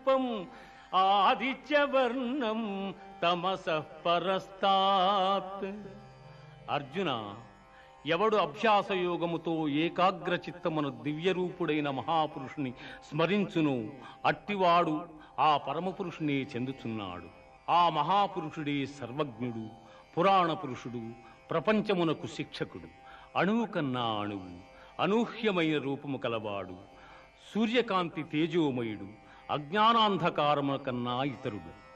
స్వల్పం ఆదిత్యవర్ణం తమస పరస్తాత్ అర్జున ఎవడు అభ్యాసయోగముతో ఏకాగ్ర చిత్తమును దివ్యరూపుడైన మహాపురుషుని స్మరించును అట్టివాడు ఆ పరమపురుషునే చెందుచున్నాడు ఆ మహాపురుషుడే సర్వజ్ఞుడు పురాణ పురుషుడు ప్రపంచమునకు శిక్షకుడు అణువు కన్నా అణువు అనూహ్యమైన రూపము కలవాడు సూర్యకాంతి తేజోమయుడు అజ్ఞానాంధకారము కన్నా ఇతరుడు